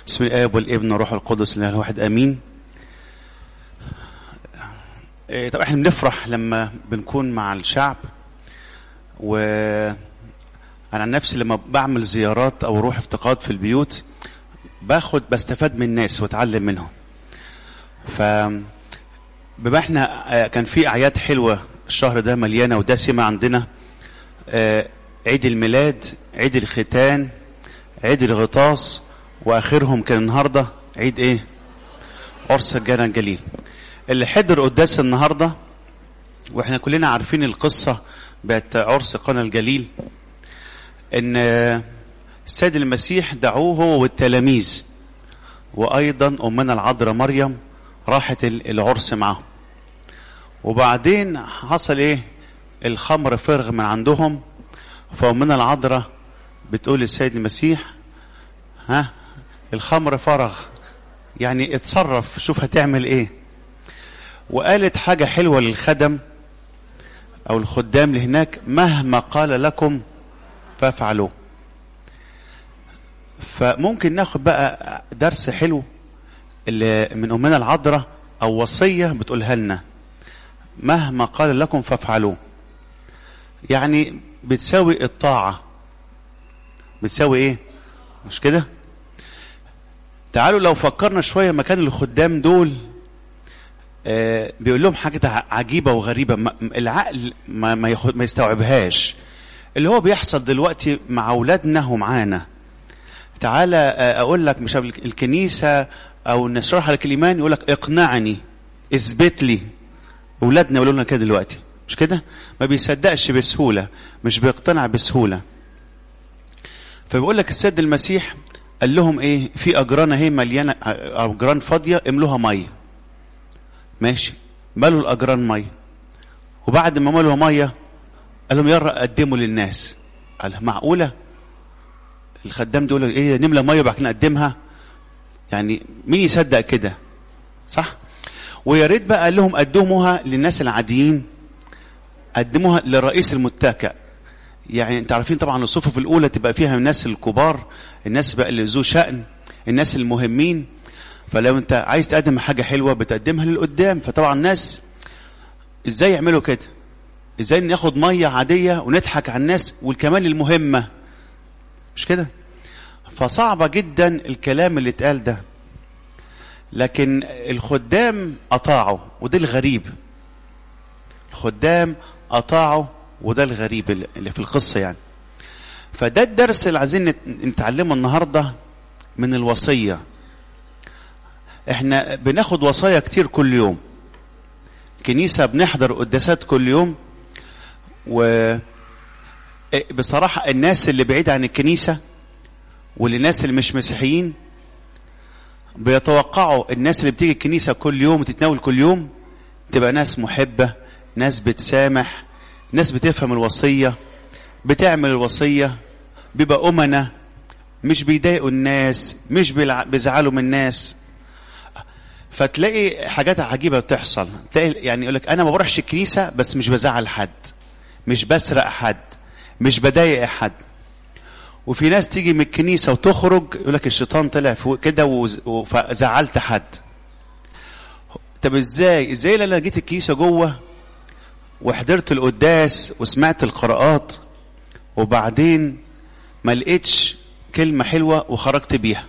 بسم الاب والابن والروح القدس الاله الواحد امين إيه، طبعا احنا بنفرح لما بنكون مع الشعب و انا عن نفسي لما بعمل زيارات او اروح افتقاد في البيوت باخد بستفاد من الناس واتعلم منهم ف بما احنا آه، كان في اعياد حلوه الشهر ده مليانه ودسمه عندنا آه، عيد الميلاد عيد الختان عيد الغطاس واخرهم كان النهارده عيد ايه عرس الجنة الجليل اللي حضر قداس النهارده واحنا كلنا عارفين القصه بتاعت عرس قنا الجليل ان آه، السيد المسيح دعوه هو والتلاميذ وايضا امنا العذراء مريم راحت ال- العرس معاهم وبعدين حصل ايه الخمر فرغ من عندهم فامنا العذراء بتقول للسيد المسيح ها الخمر فرغ يعني اتصرف شوف هتعمل ايه وقالت حاجة حلوة للخدم او الخدام اللي هناك مهما قال لكم فافعلوه فممكن ناخد بقى درس حلو اللي من امنا العذراء او وصيه بتقولها لنا مهما قال لكم فافعلوه يعني بتساوي الطاعه بتساوي ايه مش كده تعالوا لو فكرنا شويه مكان الخدام دول آه بيقول لهم حاجه ع- عجيبه وغريبه ما العقل ما ما, ياخد ما يستوعبهاش اللي هو بيحصل دلوقتي مع اولادنا ومعانا تعالى آه، اقول لك مش قبل الكنيسه او نشرح لك الايمان يقول لك اقنعني اثبت لي اولادنا يقولوا لنا كده دلوقتي مش كده ما بيصدقش بسهوله مش بيقتنع بسهوله فبيقول لك السيد المسيح قال لهم ايه في اجران اهي مليانه آه، اجران فاضيه املوها ميه ماشي ملوا الاجران ميه وبعد ما ملوا ميه قال لهم يلا قدموا للناس قال معقوله الخدام دول ايه نملى ميه وبعد كده نقدمها يعني مين يصدق كده صح ويا ريت بقى قال لهم قدموها للناس العاديين قدموها لرئيس المتكئ يعني انت عارفين طبعا الصفوف الاولى تبقى فيها الناس الكبار الناس بقى اللي ذو شأن الناس المهمين فلو انت عايز تقدم حاجه حلوه بتقدمها للقدام فطبعا الناس ازاي يعملوا كده ازاي ناخد ميه عاديه ونضحك على الناس والكمان المهمه مش كده فصعبة جدا الكلام اللي اتقال ده لكن الخدام أطاعوا وده الغريب الخدام أطاعوا وده الغريب اللي في القصة يعني فده الدرس اللي عايزين نت- نتعلمه النهاردة من الوصية احنا بناخد وصايا كتير كل يوم كنيسة بنحضر قداسات كل يوم و إيه، بصراحة الناس اللي بعيدة عن الكنيسة والناس اللي مش مسيحيين بيتوقعوا الناس اللي بتيجي الكنيسة كل يوم وتتناول كل يوم تبقى ناس محبة ناس بتسامح ناس بتفهم الوصية بتعمل الوصية بيبقى أمنة مش بيضايقوا الناس مش بيلع- بيزعلوا من الناس فتلاقي حاجات عجيبة بتحصل تلاقي يعني يقول لك أنا ما بروحش الكنيسة بس مش بزعل حد مش بسرق حد مش بضايق حد وفي ناس تيجي من الكنيسة وتخرج يقول لك الشيطان طلع فوق كده وز- وزعلت حد طب ازاي ازاي لما انا جيت الكنيسة جوه وحضرت القداس وسمعت القراءات وبعدين ما لقيتش كلمة حلوة وخرجت بيها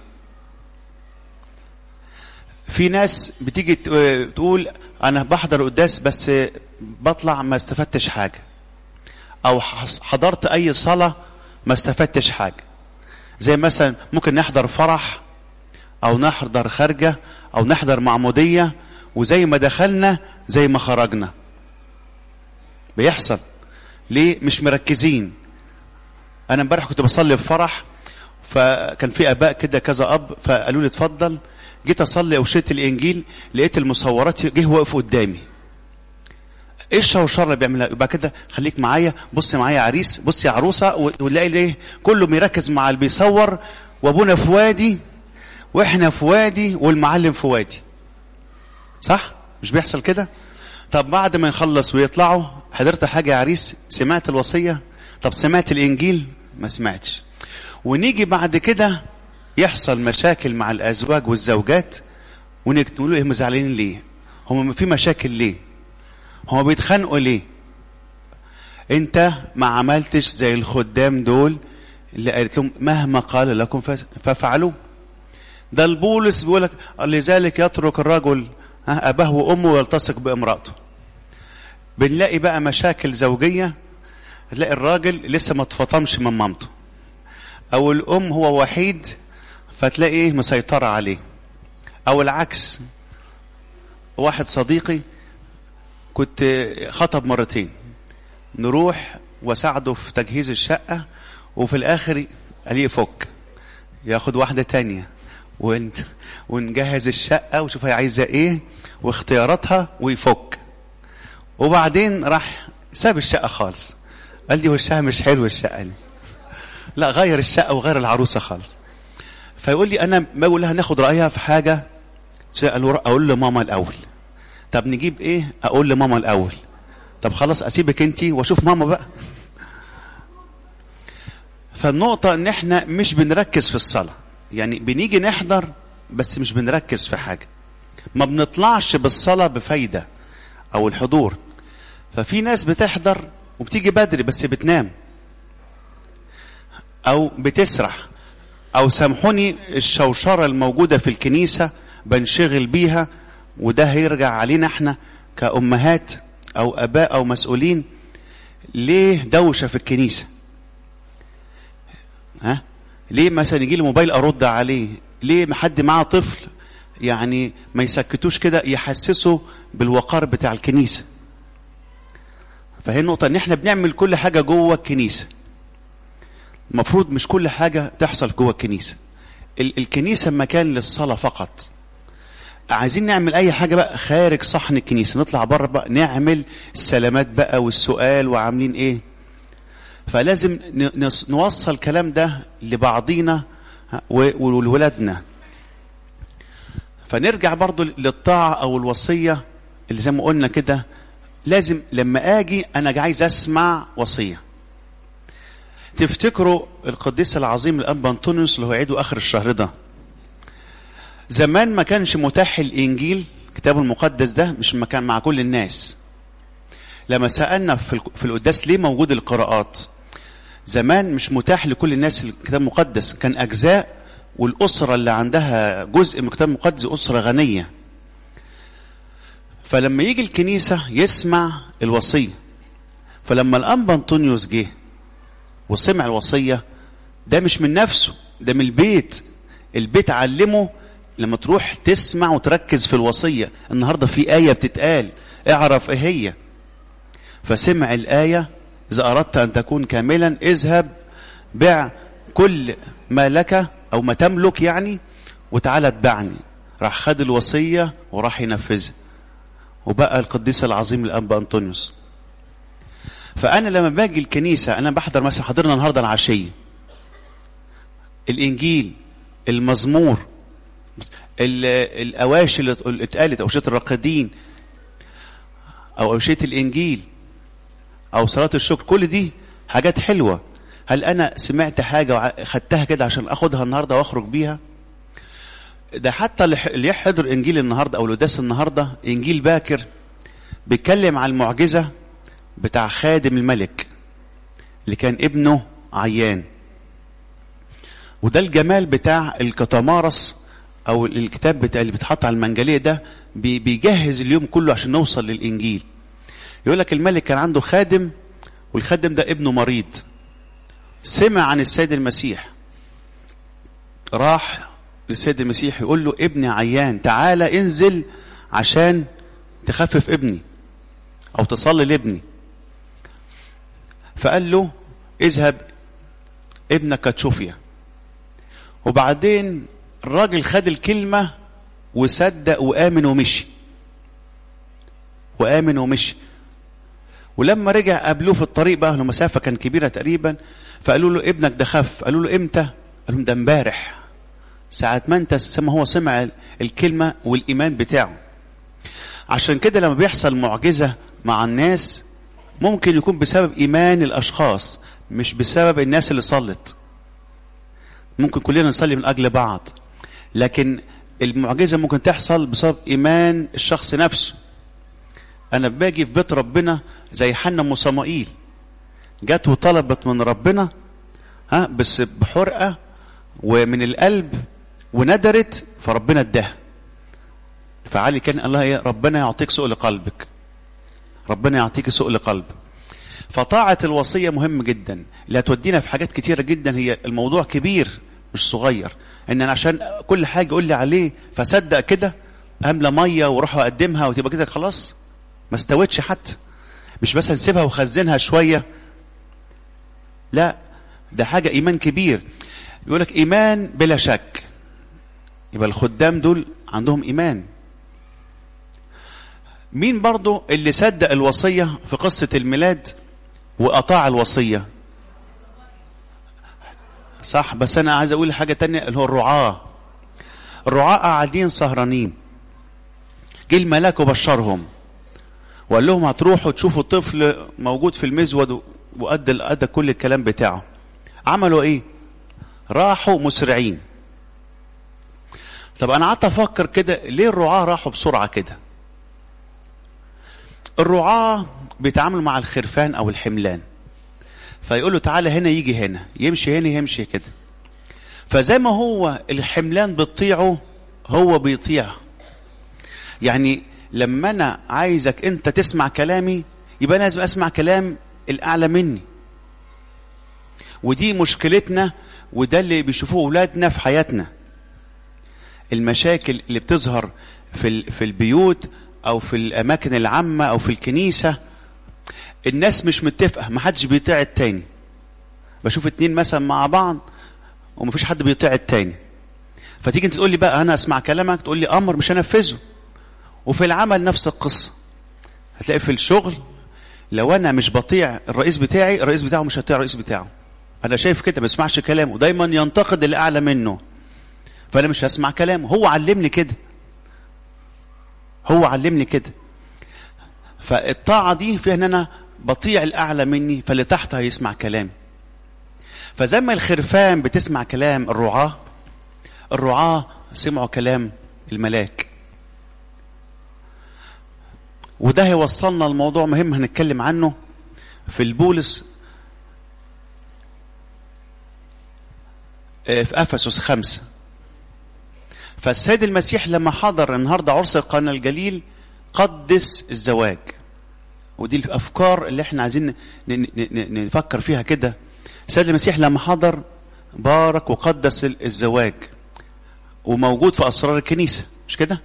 في ناس بتيجي ت- تقول انا بحضر قداس بس بطلع ما استفدتش حاجه او حص- حضرت اي صلاه ما استفدتش حاجه زي مثلا ممكن نحضر فرح او نحضر خارجه او نحضر معموديه وزي ما دخلنا زي ما خرجنا بيحصل ليه مش مركزين انا امبارح كنت بصلي في فرح فكان في اباء كده كذا اب فقالوا لي اتفضل جيت اصلي وشيت الانجيل لقيت المصورات جه واقف قدامي ايه الشوشره اللي بيعملها يبقى كده خليك معايا بص معايا يا عريس بص يا عروسه و- ونلاقي ليه كله بيركز مع اللي بيصور وابونا في وادي واحنا في وادي والمعلم في وادي صح مش بيحصل كده طب بعد ما يخلص ويطلعوا حضرت حاجه يا عريس سمعت الوصيه طب سمعت الانجيل ما سمعتش ونيجي بعد كده يحصل مشاكل مع الازواج والزوجات ونقول له هم زعلانين ليه هم في مشاكل ليه هم بيتخانقوا ليه انت ما عملتش زي الخدام دول اللي قالت لهم مهما قال لكم فافعلوا ده البولس بيقول لك لذلك يترك الرجل اباه وامه ويلتصق بامراته بنلاقي بقى مشاكل زوجيه تلاقي الراجل لسه ما اتفطمش من مامته او الام هو وحيد فتلاقي مسيطره عليه او العكس واحد صديقي كنت خطب مرتين نروح وساعده في تجهيز الشقة وفي الآخر قال يفك ياخد واحدة تانية ون... ونجهز الشقة وشوف هي عايزة ايه واختياراتها ويفك وبعدين راح ساب الشقة خالص قال لي وشها مش حلو الشقة دي لا غير الشقة وغير العروسة خالص فيقول لي انا ما اقول لها ناخد رأيها في حاجة اقول لماما الاول طب نجيب ايه اقول لماما الاول طب خلاص اسيبك انت واشوف ماما بقى فالنقطة ان احنا مش بنركز في الصلاة يعني بنيجي نحضر بس مش بنركز في حاجة ما بنطلعش بالصلاة بفايدة او الحضور ففي ناس بتحضر وبتيجي بدري بس بتنام او بتسرح او سامحوني الشوشرة الموجودة في الكنيسة بنشغل بيها وده هيرجع علينا احنا كأمهات او اباء او مسؤولين ليه دوشه في الكنيسه ها ليه مثلا يجي لي موبايل ارد عليه ليه ما حد معاه طفل يعني ما يسكتوش كده يحسسه بالوقار بتاع الكنيسه فهي النقطه ان احنا بنعمل كل حاجه جوه الكنيسه المفروض مش كل حاجه تحصل جوه الكنيسه الكنيسه مكان للصلاه فقط عايزين نعمل اي حاجه بقى خارج صحن الكنيسه نطلع بره بقى نعمل السلامات بقى والسؤال وعاملين ايه فلازم نوصل الكلام ده لبعضينا ولولادنا فنرجع برضو للطاعة أو الوصية اللي زي ما قلنا كده لازم لما أجي أنا عايز أسمع وصية تفتكروا القديس العظيم الأب أنطونيوس اللي هو عيده آخر الشهر ده زمان ما كانش متاح الإنجيل الكتاب المقدس ده مش مكان مع كل الناس لما سألنا في في القداس ليه موجود القراءات زمان مش متاح لكل الناس الكتاب المقدس كان أجزاء والأسرة اللي عندها جزء من الكتاب المقدس أسرة غنية فلما يجي الكنيسة يسمع الوصية فلما الأنبا أنطونيوس جه وسمع الوصية ده مش من نفسه ده من البيت البيت علمه لما تروح تسمع وتركز في الوصية النهاردة في آية بتتقال اعرف ايه هي فسمع الآية إذا أردت أن تكون كاملا اذهب بع كل ما لك أو ما تملك يعني وتعالى اتبعني راح خد الوصية وراح ينفذها وبقى القديس العظيم الأنبا أنطونيوس فأنا لما باجي الكنيسة أنا بحضر مثلا حضرنا النهاردة العشية الإنجيل المزمور الأواشي اللي اتقالت أوشية الراقدين أو أوشية الإنجيل أو صلاة الشكر كل دي حاجات حلوة هل أنا سمعت حاجة وخدتها كده عشان أخدها النهاردة وأخرج بيها ده حتى اللي يحضر إنجيل النهاردة أو القداس النهاردة إنجيل باكر بيتكلم عن المعجزة بتاع خادم الملك اللي كان ابنه عيان وده الجمال بتاع الكتامارس او الكتاب بتاع اللي بيتحط على المنجليه ده بيجهز اليوم كله عشان نوصل للانجيل يقول لك الملك كان عنده خادم والخادم ده ابنه مريض سمع عن السيد المسيح راح للسيد المسيح يقول له ابني عيان تعالى انزل عشان تخفف ابني او تصلي لابني فقال له اذهب ابنك قد شفي وبعدين الراجل خد الكلمة وصدق وآمن ومشي وآمن ومشي ولما رجع قابلوه في الطريق بقى له مسافة كان كبيرة تقريبا فقالوا له ابنك ده خف قالوا له امتى قال لهم ده امبارح ساعة ما انت سما هو سمع الكلمة والإيمان بتاعه عشان كده لما بيحصل معجزة مع الناس ممكن يكون بسبب إيمان الأشخاص مش بسبب الناس اللي صلت ممكن كلنا نصلي من اجل بعض لكن المعجزه ممكن تحصل بسبب ايمان الشخص نفسه انا باجي في بيت ربنا زي حنا ام صمائيل جت وطلبت من ربنا ها بس بحرقه ومن القلب وندرت فربنا اداها فعلي كان الله ايه ربنا يعطيك سؤل قلبك ربنا يعطيك سؤل قلب فطاعة الوصية مهم جدا اللي هتودينا في حاجات كتيرة جدا هي الموضوع كبير مش صغير ان انا عشان كل حاجة يقول لي عليه فصدق كده املى مية واروح اقدمها وتبقى كده خلاص ما استوتش حتى مش بس نسيبها وخزنها شوية لا ده حاجة ايمان كبير بيقول لك ايمان بلا شك يبقى الخدام دول عندهم ايمان مين برضو اللي صدق الوصية في قصة الميلاد وأطاع الوصية صح بس أنا عايز أقول حاجة تانية اللي هو الرعاة الرعاة قاعدين سهرانين جه الملاك وبشرهم وقال لهم هتروحوا تشوفوا طفل موجود في المزود وأدى أدى كل الكلام بتاعه عملوا إيه؟ راحوا مسرعين طب أنا قعدت أفكر كده ليه الرعاة راحوا بسرعة كده؟ الرعاة بيتعاملوا مع الخرفان او الحملان فيقول له تعالى هنا يجي هنا يمشي هنا يمشي كده فزي ما هو الحملان بتطيعه هو بيطيع يعني لما انا عايزك انت تسمع كلامي يبقى أنا لازم اسمع كلام الاعلى مني ودي مشكلتنا وده اللي بيشوفوه اولادنا في حياتنا المشاكل اللي بتظهر في في البيوت او في الاماكن العامه او في الكنيسه الناس مش متفقه ما حدش بيطيع التاني بشوف اتنين مثلا مع بعض ومفيش حد بيطيع التاني فتيجي انت تقول لي بقى انا اسمع كلامك تقول لي امر مش هنفذه وفي العمل نفس القصه هتلاقي في الشغل لو انا مش بطيع الرئيس بتاعي الرئيس بتاعه مش هيطيع الرئيس بتاعه انا شايف كده ما بسمعش كلامه دايما ينتقد اللي اعلى منه فانا مش هسمع كلامه هو علمني كده هو علمني كده فالطاعة دي فيها ان انا بطيع الاعلى مني فاللي تحت هيسمع كلامي فزي ما الخرفان بتسمع كلام الرعاة الرعاة سمعوا كلام الملاك وده هيوصلنا لموضوع مهم هنتكلم عنه في البولس في افسس خمسه فالسيد المسيح لما حضر النهارده عرس قنا الجليل قدس الزواج ودي الافكار اللي احنا عايزين نفكر فيها كده السيد المسيح لما حضر بارك وقدس الزواج وموجود في اسرار الكنيسه مش كده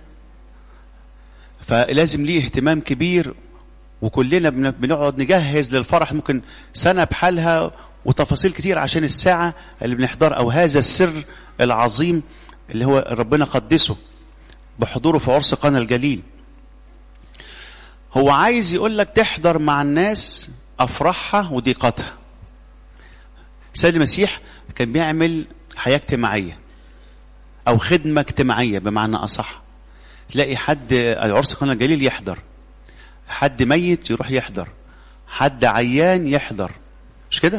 فلازم ليه اهتمام كبير وكلنا بنقعد نجهز للفرح ممكن سنه بحالها وتفاصيل كتير عشان الساعه اللي بنحضر او هذا السر العظيم اللي هو ربنا قدسه بحضوره في عرس قنا الجليل هو عايز يقول لك تحضر مع الناس افراحها وضيقتها السيد المسيح كان بيعمل حياه اجتماعيه او خدمه اجتماعيه بمعنى اصح تلاقي حد عرس قنا الجليل يحضر حد ميت يروح يحضر حد عيان يحضر مش كده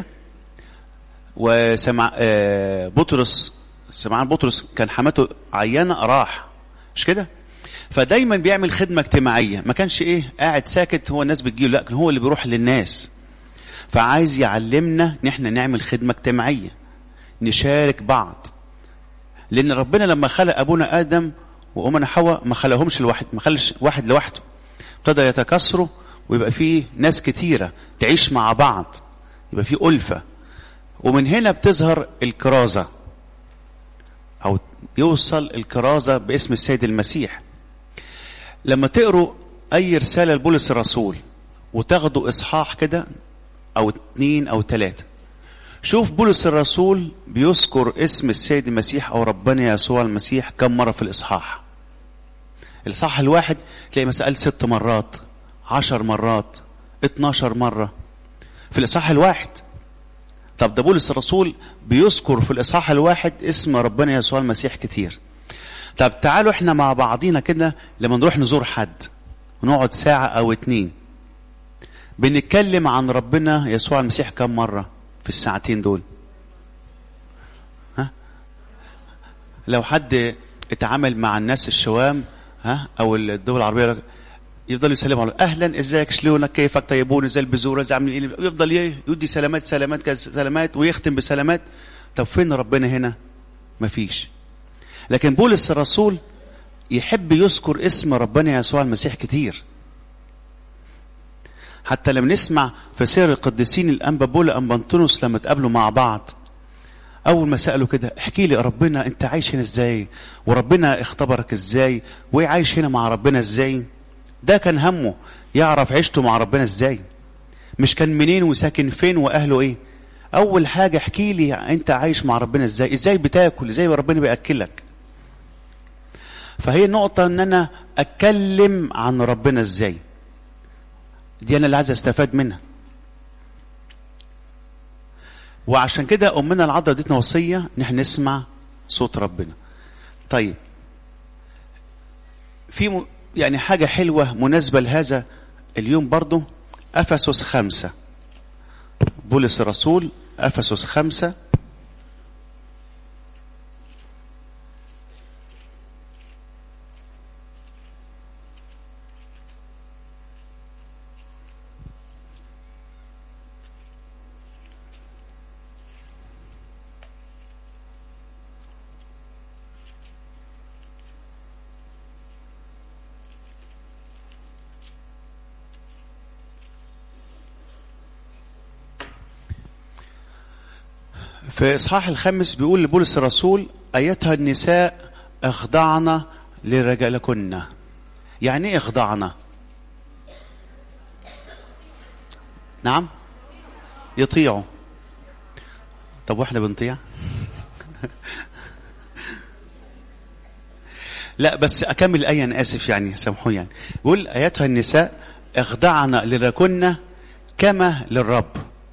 وسمع بطرس سمعان بطرس كان حماته عيانه راح مش كده فدايما بيعمل خدمه اجتماعيه ما كانش ايه قاعد ساكت هو الناس بتجيله لا كان هو اللي بيروح للناس فعايز يعلمنا ان احنا نعمل خدمه اجتماعيه نشارك بعض لان ربنا لما خلق ابونا ادم وامنا حواء ما خلقهمش لوحد ما خلش واحد لوحده ابتدى يتكاثروا ويبقى فيه ناس كتيره تعيش مع بعض يبقى فيه الفه ومن هنا بتظهر الكرازه او يوصل الكرازه باسم السيد المسيح لما تقروا اي رساله لبولس الرسول وتاخدوا اصحاح كده او اتنين او تلاته شوف بولس الرسول بيذكر اسم السيد المسيح او ربنا يسوع المسيح كم مره في الاصحاح الاصحاح الواحد تلاقي مسألة ست مرات عشر مرات اتناشر مرة في الاصحاح الواحد طب ده بولس الرسول بيذكر في الاصحاح الواحد اسم ربنا يسوع المسيح كتير طب تعالوا احنا مع بعضينا كده لما نروح نزور حد ونقعد ساعة او اتنين بنتكلم عن ربنا يسوع المسيح كم مرة في الساعتين دول ها لو حد اتعامل مع الناس الشوام ها او الدول العربيه يفضل يسلم على اهلا ازيك شلونك كيفك طيبون زي البذوره زي عاملين ايه يفضل ي- يدي سلامات سلامات كذا سلامات ويختم بسلامات طب فين ربنا هنا مفيش لكن بولس الرسول يحب يذكر اسم ربنا يسوع المسيح كتير حتى لما نسمع في سير القديسين الانبا بولا امبانتونوس لما اتقابلوا مع بعض اول ما سالوا كده احكي لي يا ربنا انت عايش هنا ازاي وربنا اختبرك ازاي وعايش هنا مع ربنا ازاي ده كان همه يعرف عيشته مع ربنا ازاي مش كان منين وساكن فين واهله ايه اول حاجه احكي لي انت عايش مع ربنا ازاي ازاي بتاكل ازاي ربنا بياكلك فهي النقطه ان انا اتكلم عن ربنا ازاي دي انا اللي عايز استفاد منها وعشان كده امنا العذراء ادتنا وصيه ان احنا نسمع صوت ربنا طيب في م... يعني حاجه حلوه مناسبه لهذا اليوم برضو افسس خمسة بولس الرسول افسس خمسة في إصحاح الخامس بيقول لبولس الرسول أيتها النساء اخضعن لرجالكن يعني ايه اخضعن نعم يطيعوا طب واحنا بنطيع لا بس اكمل الايه انا اسف يعني سامحوني يعني بيقول ايتها النساء اخضعن لركن كما للرب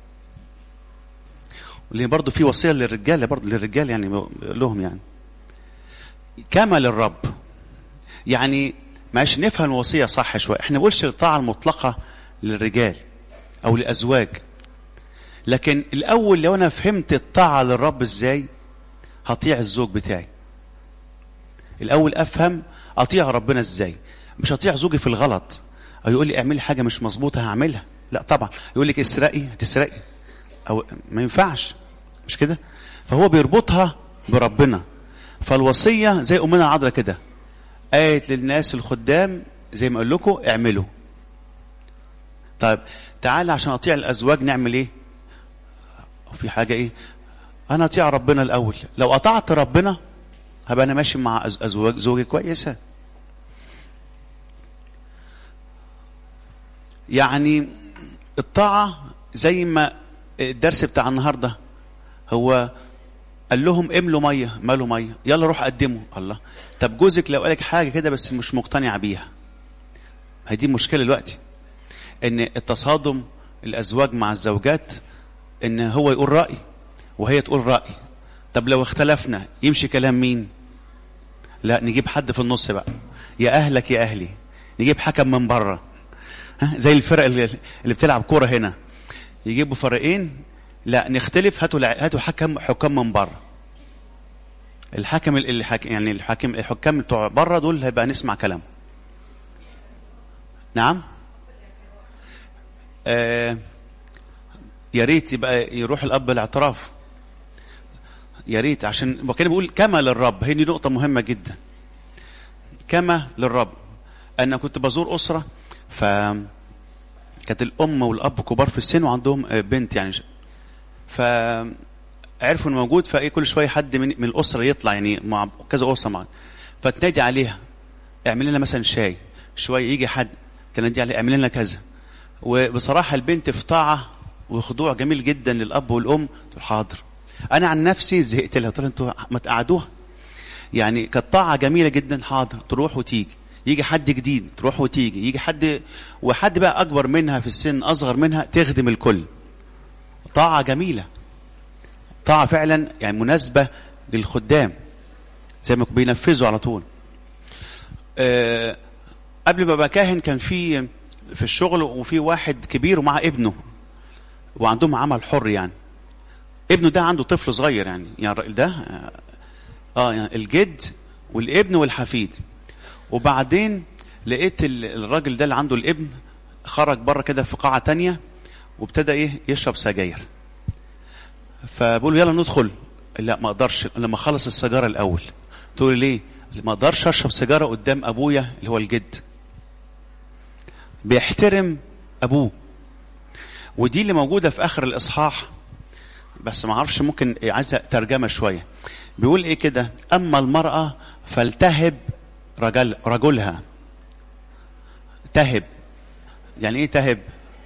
اللي برضه في وصيه للرجاله برضه للرجال يعني بقول لهم يعني كما للرب يعني معلش نفهم الوصيه صح شويه احنا ما بنقولش الطاعه المطلقه للرجال او للازواج لكن الاول لو انا فهمت الطاعه للرب ازاي هطيع الزوج بتاعي الاول افهم اطيع ربنا ازاي مش اطيع زوجي في الغلط او يقول لي اعملي حاجه مش مظبوطه هعملها لا طبعا يقول لك اسرقي هتسرقي او ما ينفعش مش كده فهو بيربطها بربنا فالوصيه زي امنا العذراء كده قالت للناس الخدام زي ما اقول لكم اعملوا طيب تعالى عشان اطيع الازواج نعمل ايه في حاجه ايه انا اطيع ربنا الاول لو قطعت ربنا هبقى انا ماشي مع أز- ازواج زوجي كويسه يعني الطاعه زي ما الدرس بتاع النهارده هو قال لهم املوا ميه مالوا ميه يلا روح قدموا الله طب جوزك لو قالك حاجه كده بس مش مقتنع بيها هي دي مشكله دلوقتي ان التصادم الازواج مع الزوجات ان هو يقول راي وهي تقول راي طب لو اختلفنا يمشي كلام مين لا نجيب حد في النص بقى يا اهلك يا اهلي نجيب حكم من بره ها زي الفرق اللي, اللي بتلعب كوره هنا يجيبوا فريقين لا نختلف هاتوا لع- هاتوا حكم حكام من بره الحكم ال- الحك يعني الحاكم الحكام بتوع بره دول هيبقى نسمع كلام نعم آه يا ريت يبقى يروح الاب الاعتراف يا ريت عشان وكان بيقول كما للرب هي دي نقطه مهمه جدا كما للرب انا كنت بزور اسره ف كانت الام والاب كبار في السن وعندهم آه، بنت يعني فعرفوا انه موجود فايه كل شويه حد من, من الاسره يطلع يعني مع كذا اسره معا فتنادي عليها اعمل لنا مثلا شاي شويه يجي حد تنادي عليه اعمل لنا كذا وبصراحه البنت في طاعه وخضوع جميل جدا للاب والام تقول حاضر انا عن نفسي زهقت لها قلت لها انتوا ما تقعدوها يعني كانت طاعه جميله جدا حاضر تروح وتيجي يجي حد جديد تروح وتيجي يجي حد وحد بقى اكبر منها في السن اصغر منها تخدم الكل طاعه جميله طاعه فعلا يعني مناسبه للخدام زي ما بينفذوا على طول أه قبل ما ابقى كاهن كان في في الشغل وفي واحد كبير ومع ابنه وعندهم عمل حر يعني ابنه ده عنده طفل صغير يعني يعني الراجل ده آه، اه يعني الجد والابن والحفيد وبعدين لقيت ال- الراجل ده اللي عنده الابن خرج بره كده في قاعة تانية وابتدى ايه يشرب سجاير فبقول له يلا ندخل لا ما اقدرش لما اخلص السيجاره الاول تقول لي ليه ما اقدرش اشرب سيجاره قدام ابويا اللي هو الجد بيحترم ابوه ودي اللي موجوده في اخر الاصحاح بس ما اعرفش ممكن عايزه ترجمه شويه بيقول ايه كده اما المراه فلتهب رجل رجلها تهب يعني ايه تهب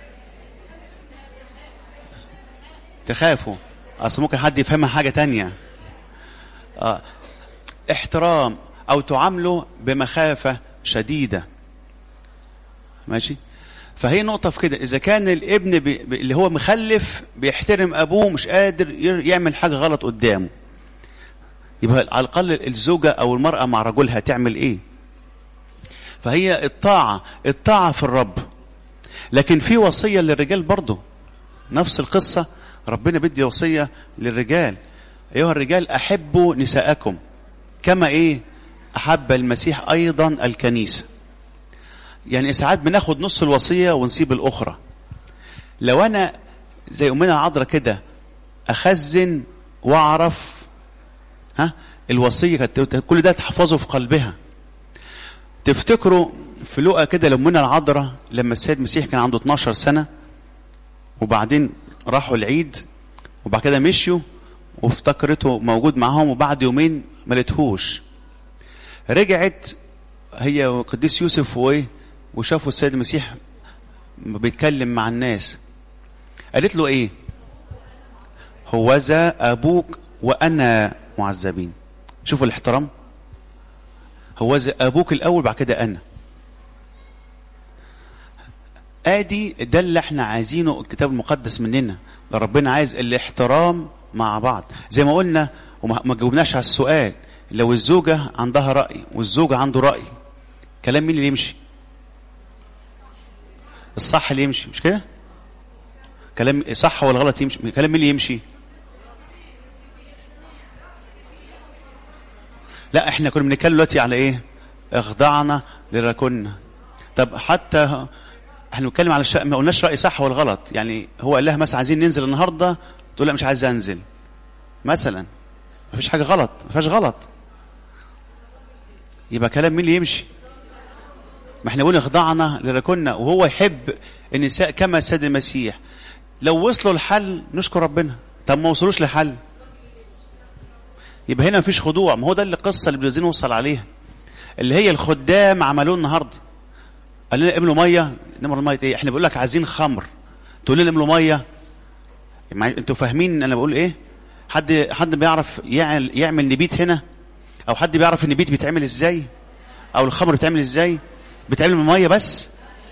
تخافوا اصل ممكن حد يفهمها حاجه تانية آه. احترام او تعامله بمخافه شديده ماشي فهي نقطة في كده إذا كان الابن بي بي- اللي هو مخلف بيحترم أبوه مش قادر ير- يعمل حاجة غلط قدامه يبقى على الأقل الزوجة أو المرأة مع رجلها تعمل إيه فهي الطاعة الطاعة في الرب لكن في وصية للرجال برضه نفس القصة ربنا بدي وصية للرجال أيها الرجال أحبوا نساءكم كما إيه أحب المسيح أيضا الكنيسة يعني ساعات بناخد نص الوصية ونسيب الأخرى لو أنا زي أمنا العذراء كده أخزن وأعرف ها الوصية كانت كل ده تحفظه في قلبها تفتكروا في لقا كده لأمنا العذراء لما السيد المسيح كان عنده 12 سنة وبعدين راحوا العيد وبعد كده مشيوا وافتكرته موجود معاهم وبعد يومين ما لقيتهوش رجعت هي وقديس يوسف وايه وشافوا السيد المسيح بيتكلم مع الناس قالت له ايه هوذا ابوك وانا معذبين شوفوا الاحترام هوذا ابوك الاول بعد كده انا ادي ده اللي احنا عايزينه الكتاب المقدس مننا ده ربنا عايز الاحترام مع بعض زي ما قلنا وما ما جاوبناش على السؤال لو الزوجة عندها رأي والزوج عنده رأي كلام مين اللي يمشي الصح اللي يمشي مش كده كلام صح ولا غلط يمشي كلام مين اللي يمشي لا احنا كنا بنتكلم دلوقتي على ايه اخضعنا لركنا طب حتى احنا بنتكلم على الشيء ما قلناش راي صح ولا غلط يعني هو قال لها مثلا عايزين ننزل النهارده تقول لا مش عايز انزل مثلا ما فيش حاجه غلط ما فيهاش غلط يبقى كلام مين اللي يمشي ما احنا بنقول اخضعنا لركنا وهو يحب النساء كما السيد المسيح لو وصلوا لحل نشكر ربنا طب ما وصلوش لحل يبقى هنا مفيش خضوع ما هو ده اللي القصه اللي عايزين نوصل عليها اللي هي الخدام عملوه النهارده قال لنا املوا ميه نمر الميه ايه احنا بنقول لك عايزين خمر تقول لنا املوا ميه مع- انتوا فاهمين انا بقول ايه حد حد بيعرف يعمل يعمل نبيت هنا او حد بيعرف النبيت بيتعمل ازاي او الخمر بيتعمل ازاي بيتعمل من ميه بس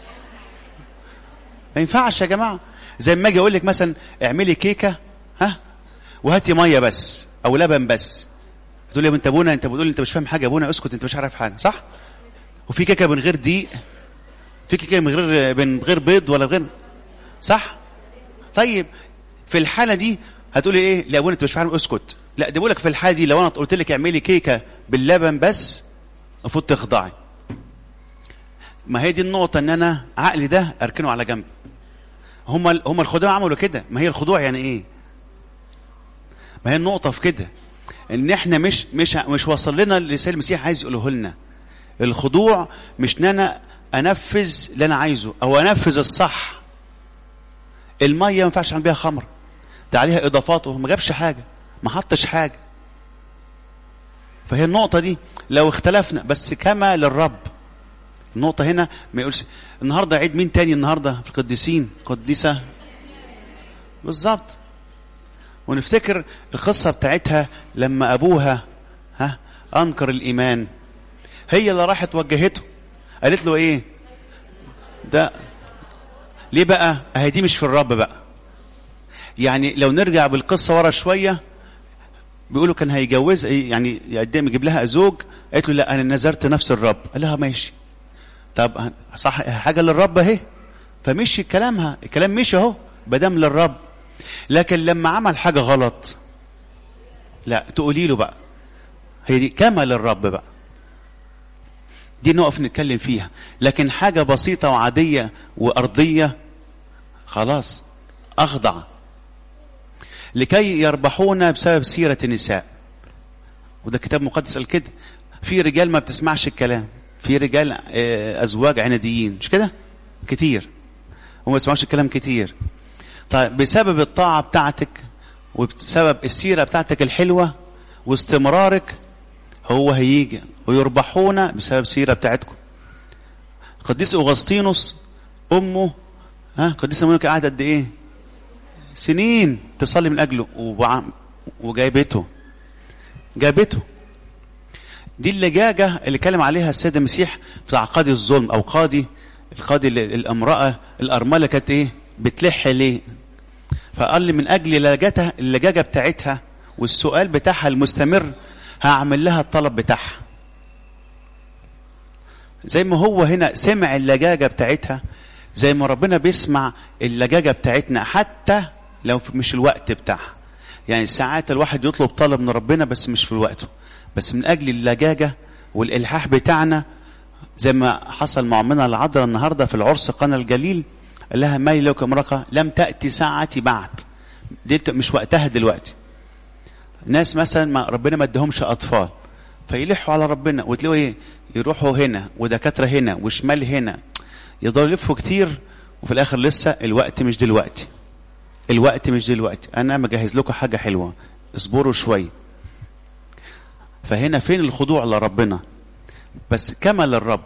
ما ينفعش يا جماعه زي ما اجي اقول لك مثلا اعملي كيكه ها وهاتي ميه بس او لبن بس تقول لي يا بنت ابونا انت بتقول انت مش فاهم حاجه يا ابونا اسكت انت مش عارف حاجه صح وفي كيكه من غير دقيق في كيكه من غير من غير بيض ولا غير صح طيب في الحاله دي هتقولي ايه لا يا ابونا انت مش فاهم اسكت لا ده بقول لك في الحاله دي لو انا قلت لك اعملي كيكه باللبن بس المفروض تخضعي ما هي دي النقطه ان انا عقلي ده اركنه على جنب هم ال- هم الخدام عملوا كده ما هي الخضوع يعني ايه ما هي النقطه في كده ان احنا مش مش مش واصل لنا اللي السيد المسيح عايز يقوله لنا الخضوع مش ان انا انفذ اللي انا عايزه او انفذ الصح الميه ما ينفعش اعمل بيها خمر ده عليها اضافات وهو ما جابش حاجه ما حطش حاجه فهي النقطه دي لو اختلفنا بس كما للرب النقطه هنا ما يقولش النهارده عيد مين تاني النهارده في القديسين قديسه بالظبط ونفتكر القصه بتاعتها لما ابوها ها انكر الايمان هي اللي راحت وجهته قالت له ايه ده ليه بقى اهي دي مش في الرب بقى يعني لو نرجع بالقصه ورا شويه بيقولوا كان هيجوز يعني يقدم يجيب لها زوج قالت له لا انا نذرت نفس الرب قال لها ماشي طب صح حاجه للرب اهي فمشي كلامها الكلام مشي اهو بدم للرب لكن لما عمل حاجه غلط لا تقولي له بقى هي دي كمل الرب بقى دي نقف نتكلم فيها لكن حاجة بسيطة وعادية وأرضية خلاص أخضع لكي يربحون بسبب سيرة النساء وده كتاب مقدس قال كده في رجال ما بتسمعش الكلام في رجال أزواج عناديين مش كده كتير وما بيسمعوش الكلام كتير طيب بسبب الطاعة بتاعتك وبسبب السيرة بتاعتك الحلوة واستمرارك هو هيجي ويربحون بسبب السيرة بتاعتكم قديس أغسطينوس أمه ها قديس مونيكا قعد قد إيه سنين تصلي من أجله وبع... وجايبته جابته دي اللجاجة اللي كلم عليها السيد المسيح في قاضي الظلم أو قاضي القاضي الامرأة الأرملة كانت إيه بتلح ليه فقال لي من أجل لجاجتها اللجاجة بتاعتها والسؤال بتاعها المستمر هعمل لها الطلب بتاعها زي ما هو هنا سمع اللجاجة بتاعتها زي ما ربنا بيسمع اللجاجة بتاعتنا حتى لو مش الوقت بتاعها يعني ساعات الواحد يطلب طلب من ربنا بس مش في وقته بس من أجل اللجاجة والإلحاح بتاعنا زي ما حصل مع أمنا العذراء النهاردة في العرس قنا الجليل قال لها ما لك امرأة لم تأتي ساعتي بعد دي مش وقتها دلوقتي ناس مثلا ما ربنا ما ادهمش أطفال فيلحوا على ربنا وتلاقوا ايه يروحوا هنا ودكاترة هنا وشمال هنا يفضلوا يلفوا كتير وفي الآخر لسه الوقت مش دلوقتي الوقت مش دلوقتي أنا مجهز لكم حاجة حلوة اصبروا شوية فهنا فين الخضوع لربنا بس كمل الرب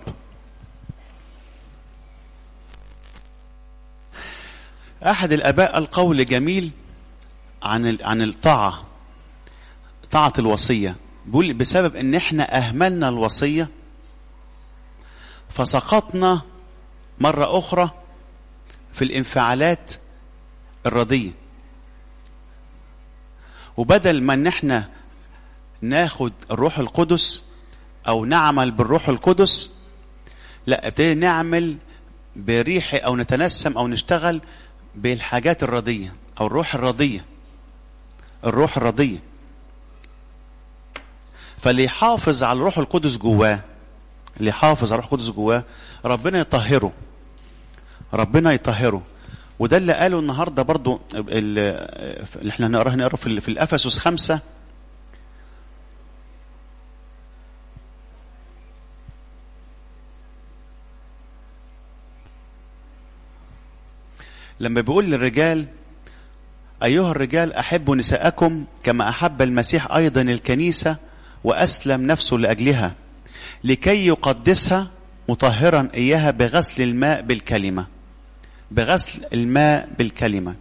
أحد الآباء القول جميل عن عن الطاعة طاعة الوصية بيقول بسبب إن إحنا أهملنا الوصية فسقطنا مرة أخرى في الانفعالات الردية وبدل ما إن إحنا ناخد الروح القدس أو نعمل بالروح القدس لا ابتدينا نعمل بريح أو نتنسم أو نشتغل بالحاجات الردية أو الروح الردية الروح الردية فاللي يحافظ على الروح القدس جواه اللي يحافظ على الروح القدس جواه ربنا يطهره ربنا يطهره وده اللي قاله النهارده برضو اللي احنا هنقراه نقرا في, في الافسس خمسة لما بيقول للرجال أيها الرجال أحبوا نساءكم كما أحب المسيح أيضا الكنيسة وأسلم نفسه لأجلها لكي يقدسها مطهرا إياها بغسل الماء بالكلمة بغسل الماء بالكلمة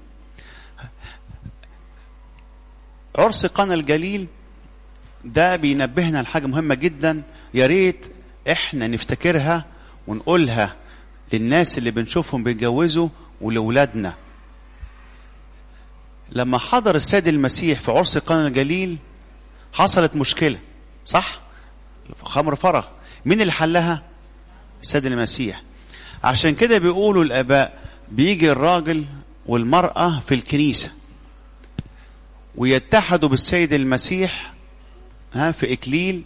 عرس قنا الجليل ده بينبهنا لحاجة مهمة جدا يا ريت احنا نفتكرها ونقولها للناس اللي بنشوفهم بيتجوزوا ولولادنا لما حضر السيد المسيح في عرس قنا الجليل حصلت مشكلة صح خمر فرغ مين اللي حلها السيد المسيح عشان كده بيقولوا الآباء بيجي الراجل والمرأة في الكنيسة ويتحدوا بالسيد المسيح ها في إكليل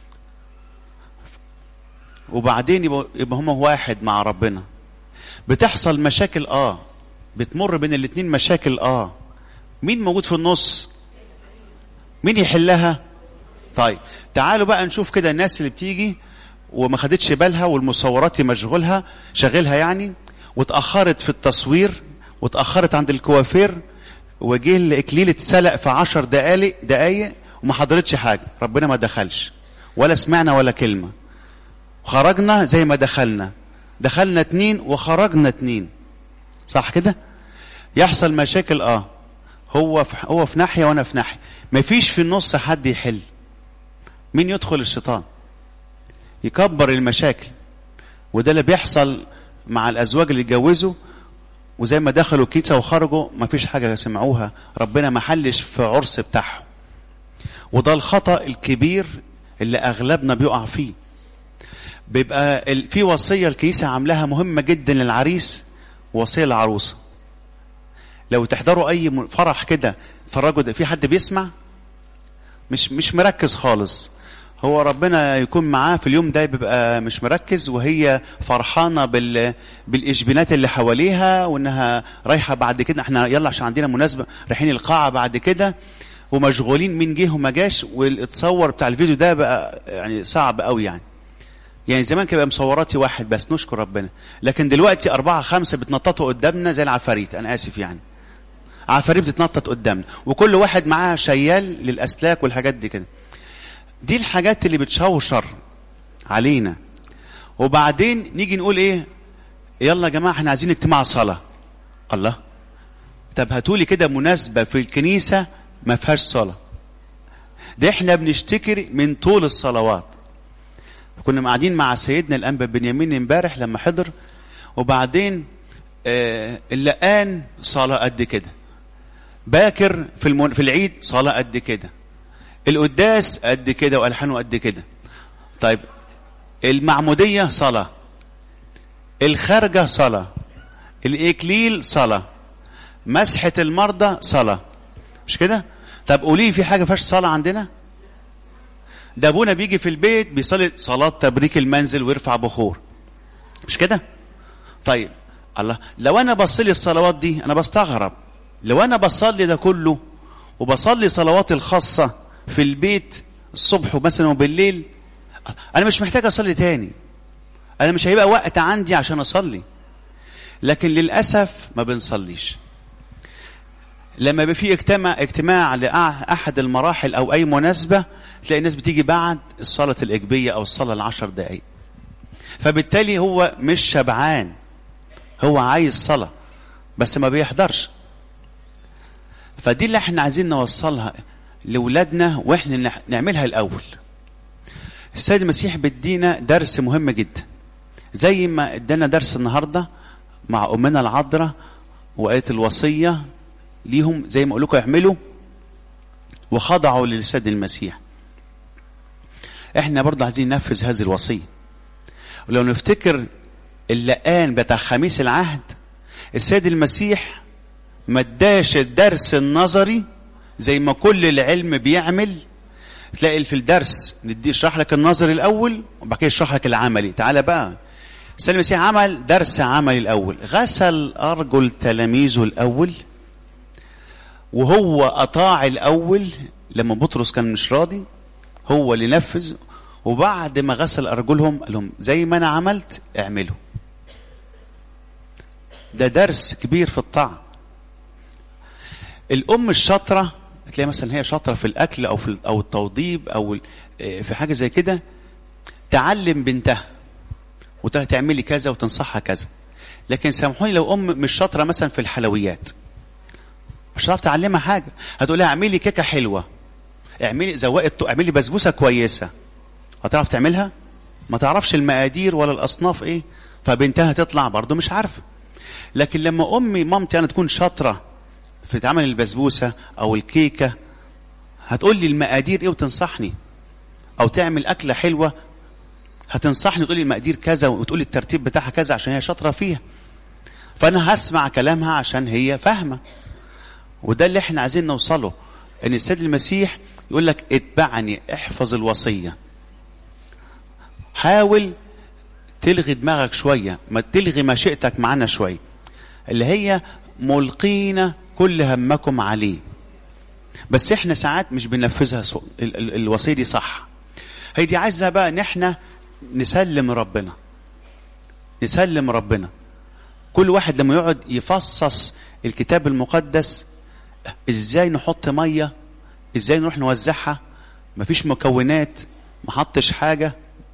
وبعدين يبقى, يبقى هما واحد مع ربنا بتحصل مشاكل اه بتمر بين الاتنين مشاكل اه مين موجود في النص مين يحلها طيب تعالوا بقى نشوف كده الناس اللي بتيجي وما خدتش بالها والمصورات مشغولها شغلها يعني واتأخرت في التصوير واتأخرت عند الكوافير وجه الإكليل اتسلق في عشر دقايق دقايق وما حضرتش حاجة ربنا ما دخلش ولا سمعنا ولا كلمة خرجنا زي ما دخلنا دخلنا اتنين وخرجنا اتنين صح كده يحصل مشاكل اه هو في هو في ناحيه وانا في ناحيه مفيش في النص حد يحل مين يدخل الشيطان يكبر المشاكل وده اللي بيحصل مع الازواج اللي اتجوزوا وزي ما دخلوا كيسة وخرجوا مفيش حاجة سمعوها ربنا ما حلش في عرس بتاعهم وده الخطأ الكبير اللي أغلبنا بيقع فيه بيبقى في وصية الكنيسة عاملاها مهمة جدا للعريس ووصية للعروسة لو تحضروا أي فرح كده تفرجوا في حد بيسمع مش مش مركز خالص هو ربنا يكون معاه في اليوم ده بيبقى مش مركز وهي فرحانة بال... بالإشبينات اللي حواليها وإنها رايحة بعد كده احنا يلا عشان عندنا مناسبة رايحين القاعة بعد كده ومشغولين مين جه وما جاش والاتصور بتاع الفيديو ده بقى يعني صعب قوي يعني يعني زمان كان بيبقى مصوراتي واحد بس نشكر ربنا لكن دلوقتي أربعة خمسة بتنططوا قدامنا زي العفاريت أنا آسف يعني عفاريت بتتنطط قدامنا وكل واحد معاه شيال للأسلاك والحاجات دي كده دي الحاجات اللي بتشوشر علينا وبعدين نيجي نقول ايه يلا يا جماعه احنا عايزين اجتماع صلاه الله طب هاتولي كده مناسبه في الكنيسه ما فيهاش صلاه ده احنا بنشتكر من طول الصلوات كنا قاعدين مع سيدنا الانبا بنيامين امبارح لما حضر وبعدين آه اللقان صلاه قد كده باكر في المن... في العيد صلاه قد كده القداس قد كده والحانه قد كده طيب المعموديه صلاه الخارجه صلاه الاكليل صلاه مسحه المرضى صلاه مش كده طب قولي لي في حاجه فيهاش صلاه عندنا ده ابونا بيجي في البيت بيصلي صلاه تبريك المنزل ويرفع بخور مش كده طيب الله لو انا بصلي الصلوات دي انا بستغرب لو انا بصلي ده كله وبصلي صلواتي الخاصه في البيت الصبح مثلا وبالليل انا مش محتاج اصلي تاني انا مش هيبقى وقت عندي عشان اصلي لكن للاسف ما بنصليش لما يبقى في اجتماع اجتماع لاحد المراحل او اي مناسبه تلاقي الناس بتيجي بعد الصلاه الاجبيه او الصلاه العشر دقائق فبالتالي هو مش شبعان هو عايز صلاه بس ما بيحضرش فدي اللي احنا عايزين نوصلها لاولادنا واحنا نعملها الاول السيد المسيح بيدينا درس مهم جدا زي ما ادانا درس النهارده مع امنا العذراء وقالت الوصيه ليهم زي ما اقول لكم اعملوا وخضعوا للسيد المسيح احنا برضه عايزين ننفذ هذه الوصيه ولو نفتكر اللقان بتاع خميس العهد السيد المسيح ما اداش الدرس النظري زي ما كل العلم بيعمل تلاقي في الدرس ندي يشرح لك النظري الاول وبعد كده يشرح لك العملي تعالى بقى السيد المسيح عمل درس عملي الاول غسل ارجل تلاميذه الاول وهو اطاع الاول لما بطرس كان مش راضي هو اللي نفذ وبعد ما غسل ارجلهم قال لهم زي ما انا عملت اعملوا ده درس كبير في الطاعه الام الشاطره تلاقي مثلا هي شاطره في الاكل او في او التوضيب او في حاجه زي كده تعلم بنتها وتقول تعملي كذا وتنصحها كذا لكن سامحوني لو ام مش شاطره مثلا في الحلويات مش هتعرف تعلمها حاجه هتقول لها اعملي كيكه حلوه اعملي زوقي اعملي بسبوسه كويسه هتعرف تعملها ما تعرفش المقادير ولا الاصناف ايه فبنتها تطلع برضه مش عارفه لكن لما امي مامتي انا تكون شاطره في عمل البسبوسه او الكيكه هتقول لي المقادير ايه وتنصحني او تعمل اكله حلوه هتنصحني تقول لي المقادير كذا وتقول لي الترتيب بتاعها كذا عشان هي شاطره فيها فانا هسمع كلامها عشان هي فاهمه وده اللي احنا عايزين نوصله ان السيد المسيح يقول لك اتبعني احفظ الوصيه حاول تلغي دماغك شويه ما تلغي مشيئتك معانا شويه اللي هي ملقين كل همكم عليه بس احنا ساعات مش بننفذها الوصيه دي صح هي دي عايزه بقى ان احنا نسلم ربنا نسلم ربنا كل واحد لما يقعد يفصص الكتاب المقدس ازاي نحط ميه ازاي نروح نوزعها مفيش مكونات ما حطش حاجه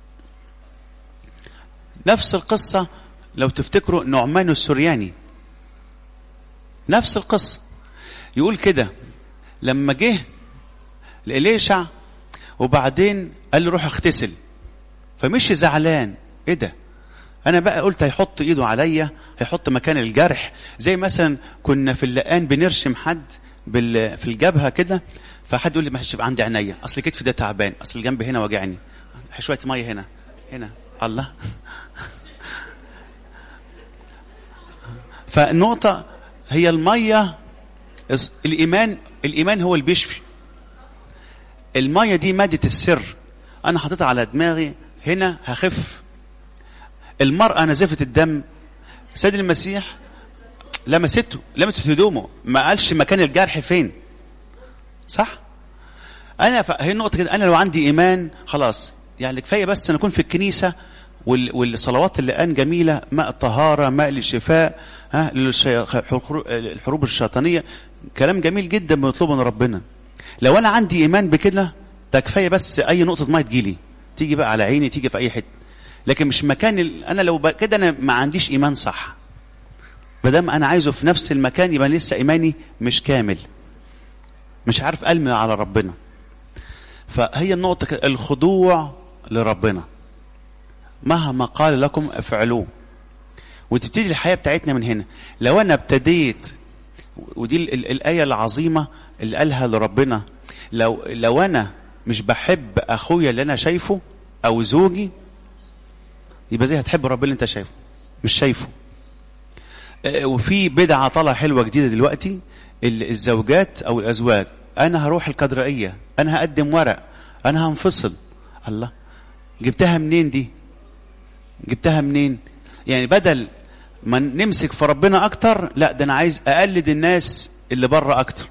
نفس القصه لو تفتكروا نعمان السرياني نفس القصه يقول كده لما جه لإليشع وبعدين قال له روح اغتسل فمشي زعلان ايه ده انا بقى قلت هيحط ايده عليا هيحط مكان الجرح زي مثلا كنا في اللقان بنرشم حد بال... في الجبهه كده فحد يقول لي ما يبقى عندي عينيا اصل كتفي ده تعبان اصل الجنب هنا وجعني شويه ميه هنا هنا الله فالنقطه هي الميه الايمان الايمان هو اللي بيشفي الميه دي ماده السر انا حاططها على دماغي هنا هخف المرأة نزفت الدم سيد المسيح لمسته لمست هدومه ما قالش مكان الجرح فين صح انا ف... هي النقطه كده انا لو عندي ايمان خلاص يعني كفايه بس ان اكون في الكنيسه وال... والصلوات اللي قان جميله ماء الطهاره ماء للشفاء ها للشي... الحروب الشيطانيه كلام جميل جدا بنطلبه من ربنا لو انا عندي ايمان بكده ده كفايه بس اي نقطه ميه تجيلي تيجي بقى على عيني تيجي في اي حته لكن مش مكان ال... انا لو ب... كده انا ما عنديش ايمان صح ما دام انا عايزه في نفس المكان يبقى لسه ايماني مش كامل مش عارف المي على ربنا فهي النقطة الخضوع لربنا مهما قال لكم افعلوه وتبتدي الحياة بتاعتنا من هنا لو أنا ابتديت ودي ال ال الآية العظيمة اللي قالها لربنا لو لو أنا مش بحب أخويا اللي أنا شايفه أو زوجي يبقى زي هتحب ربنا اللي أنت شايفه مش شايفه وفي بدعة طالعة حلوة جديدة دلوقتي الزوجات أو الأزواج أنا هروح الكدرائية أنا هقدم ورق أنا هنفصل الله جبتها منين دي جبتها منين يعني بدل ما نمسك في ربنا أكتر لا ده أنا عايز أقلد الناس اللي بره أكتر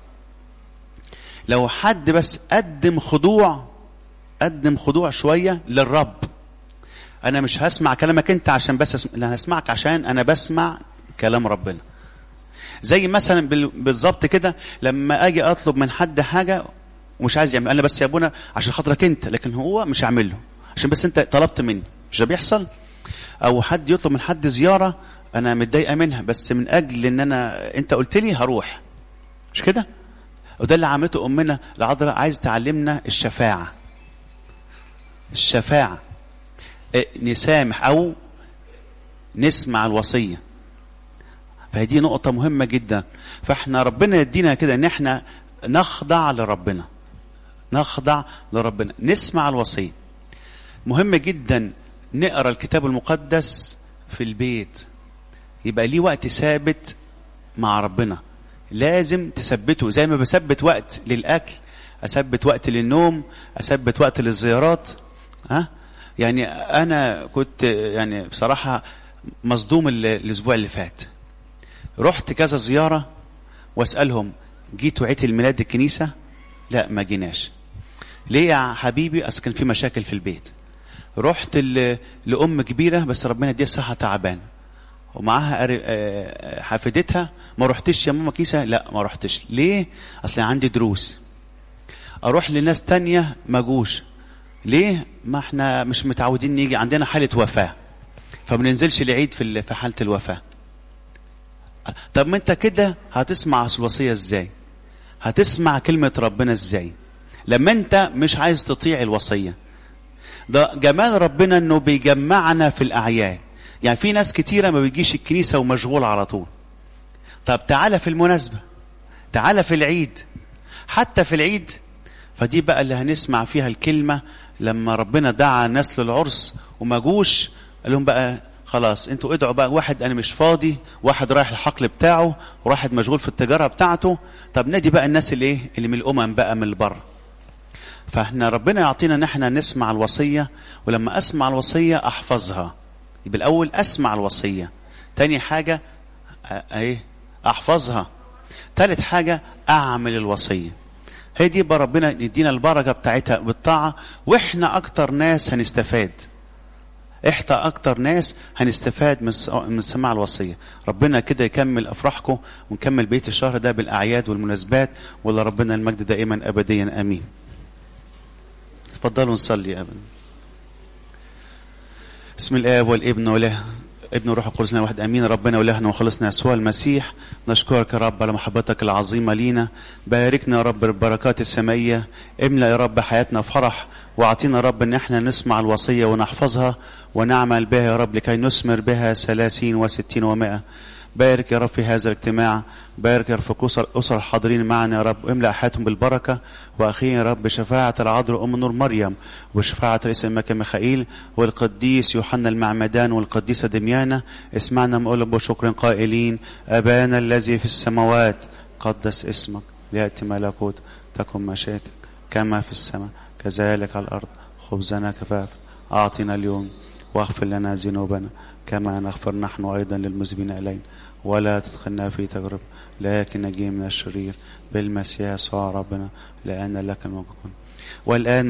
لو حد بس قدم خضوع قدم خضوع شوية للرب أنا مش هسمع كلامك أنت عشان بس أسمع لا هسمعك عشان أنا بسمع كلام ربنا زي مثلا بالظبط كده لما اجي اطلب من حد حاجه ومش عايز يعمل انا بس يا ابونا عشان خاطرك انت لكن هو مش هعمل له عشان بس انت طلبت مني مش ده بيحصل او حد يطلب من حد زياره انا متضايقه منها بس من اجل ان انا انت قلت لي هروح مش كده وده اللي عملته امنا العذراء عايز تعلمنا الشفاعه الشفاعه نسامح او نسمع الوصيه فهذه نقطة مهمة جدا فاحنا ربنا يدينا كده ان احنا نخضع لربنا نخضع لربنا نسمع الوصية مهم جدا نقرا الكتاب المقدس في البيت يبقى ليه وقت ثابت مع ربنا لازم تثبته زي ما بثبت وقت للاكل اثبت وقت للنوم اثبت وقت للزيارات ها يعني انا كنت يعني بصراحه مصدوم الاسبوع اللي فات رحت كذا زيارة واسألهم جيتوا عيد الميلاد الكنيسة لا ما جيناش ليه يا حبيبي أصل كان في مشاكل في البيت رحت لأم كبيرة بس ربنا يديها صحة تعبان ومعاها حفيدتها ما رحتش يا ماما كيسة لا ما رحتش ليه أصل عندي دروس أروح لناس تانية ما جوش ليه ما احنا مش متعودين نيجي عندنا حالة وفاة فبننزلش العيد في في حالة الوفاة طب ما انت كده هتسمع الوصيه ازاي هتسمع كلمه ربنا ازاي لما انت مش عايز تطيع الوصيه ده جمال ربنا انه بيجمعنا في الاعياد يعني في ناس كتيره ما بيجيش الكنيسه ومشغول على طول طب تعالى في المناسبه تعالى في العيد حتى في العيد فدي بقى اللي هنسمع فيها الكلمه لما ربنا دعا الناس للعرس وما جوش قال لهم بقى خلاص انتوا ادعوا بقى واحد انا مش فاضي واحد رايح الحقل بتاعه وواحد مشغول في التجاره بتاعته طب نادي بقى الناس اللي ايه اللي من الامم بقى من البر فاحنا ربنا يعطينا ان احنا نسمع الوصيه ولما اسمع الوصيه احفظها يبقى الاول اسمع الوصيه تاني حاجه ايه احفظها تالت حاجه اعمل الوصيه هي دي بقى ربنا يدينا البركه بتاعتها بالطاعه واحنا اكتر ناس هنستفاد احنا اكتر ناس هنستفاد من من سماع الوصيه ربنا كده يكمل افراحكم ونكمل بيت الشهر ده بالاعياد والمناسبات ولا ربنا المجد دائما ابديا امين تفضلوا نصلي ابدا بسم الاب والابن واله ابن روح القدس واحد امين ربنا ولهنا وخلصنا يسوع المسيح نشكرك يا رب على محبتك العظيمه لينا باركنا يا رب بالبركات السمائيه املا يا رب حياتنا فرح واعطينا يا رب ان احنا نسمع الوصيه ونحفظها ونعمل بها يا رب لكي نثمر بها ثلاثين وستين ومائة بارك يا رب في هذا الاجتماع بارك يا رب في أسر, أسر الحاضرين معنا يا رب املأ حياتهم بالبركة وأخيرا يا رب بشفاعة العذراء أم نور مريم وشفاعة رئيس الملك ميخائيل والقديس يوحنا المعمدان والقديسة دميانة اسمعنا مقول بشكر قائلين أبانا الذي في السماوات قدس اسمك ليأتي ملكوت تكن مشيئتك كما في السماء كذلك على الأرض خبزنا كفاف أعطنا اليوم واغفر لنا ذنوبنا كما نغفر نحن أيضا للمذنبين إلينا ولا تدخلنا في تجربة لكن نجي من الشرير بالمسيح يسوع ربنا لأن لك الملك والآن